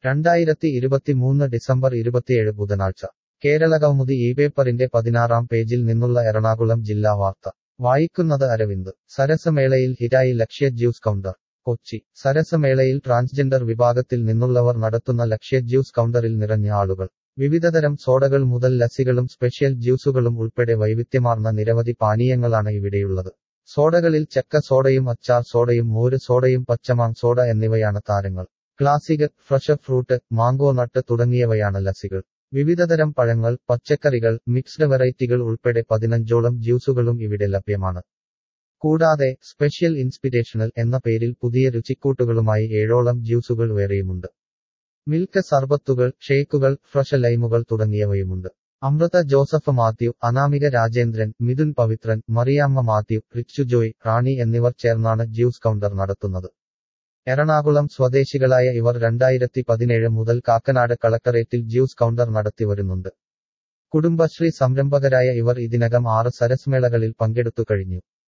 രണ്ടായിരത്തി ഇരുപത്തിമൂന്ന് ഡിസംബർ ഇരുപത്തിയേഴ് ബുധനാഴ്ച കേരളകൗമുദി ഈ പേപ്പറിന്റെ പതിനാറാം പേജിൽ നിന്നുള്ള എറണാകുളം ജില്ലാ വാർത്ത വായിക്കുന്നത് അരവിന്ദ് സരസമേളയിൽ ഹിരായി ലക്ഷ്യ ജ്യൂസ് കൗണ്ടർ കൊച്ചി സരസമേളയിൽ ട്രാൻസ്ജെൻഡർ വിഭാഗത്തിൽ നിന്നുള്ളവർ നടത്തുന്ന ലക്ഷ്യ ജ്യൂസ് കൗണ്ടറിൽ നിറഞ്ഞ ആളുകൾ വിവിധതരം സോഡകൾ മുതൽ ലസ്സികളും സ്പെഷ്യൽ ജ്യൂസുകളും ഉൾപ്പെടെ വൈവിധ്യമാർന്ന നിരവധി പാനീയങ്ങളാണ് ഇവിടെയുള്ളത് സോഡകളിൽ ചക്ക സോഡയും അച്ചാർ സോഡയും മോര് സോഡയും പച്ചമാം സോഡ എന്നിവയാണ് താരങ്ങൾ classic fresh fruit mango nut തുടങ്ങിയവയാണ് ലസ്സികൾ വിവിധതരം പഴങ്ങൾ പച്ചക്കറികൾ മിക്സ്ഡ് വെറൈറ്റികൾ ഉൾപ്പെടെ പതിനഞ്ചോളം ജ്യൂസുകളും ഇവിടെ ലഭ്യമാണ് കൂടാതെ സ്പെഷ്യൽ ഇൻസ്പിരേഷണൽ എന്ന പേരിൽ പുതിയ രുചിക്കൂട്ടുകളുമായി ഏഴോളം ജ്യൂസുകൾ വേറെയുമുണ്ട് മിൽക്ക് സർബത്തുകൾ ഷേക്കുകൾ ഫ്രഷ് ലൈമുകൾ തുടങ്ങിയവയുമുണ്ട് അമൃത ജോസഫ് മാത്യു അനാമിക രാജേന്ദ്രൻ മിഥുൻ പവിത്രൻ മറിയാമ്മ മാത്യു റിച്ചു ജോയ് റാണി എന്നിവർ ചേർന്നാണ് ജ്യൂസ് കൗണ്ടർ നടത്തുന്നത് എറണാകുളം സ്വദേശികളായ ഇവർ രണ്ടായിരത്തി പതിനേഴ് മുതൽ കാക്കനാട് കളക്ടറേറ്റിൽ ജ്യൂസ് കൗണ്ടർ നടത്തിവരുന്നുണ്ട് കുടുംബശ്രീ സംരംഭകരായ ഇവർ ഇതിനകം ആറ് സരസ്മേളകളിൽ പങ്കെടുത്തു കഴിഞ്ഞു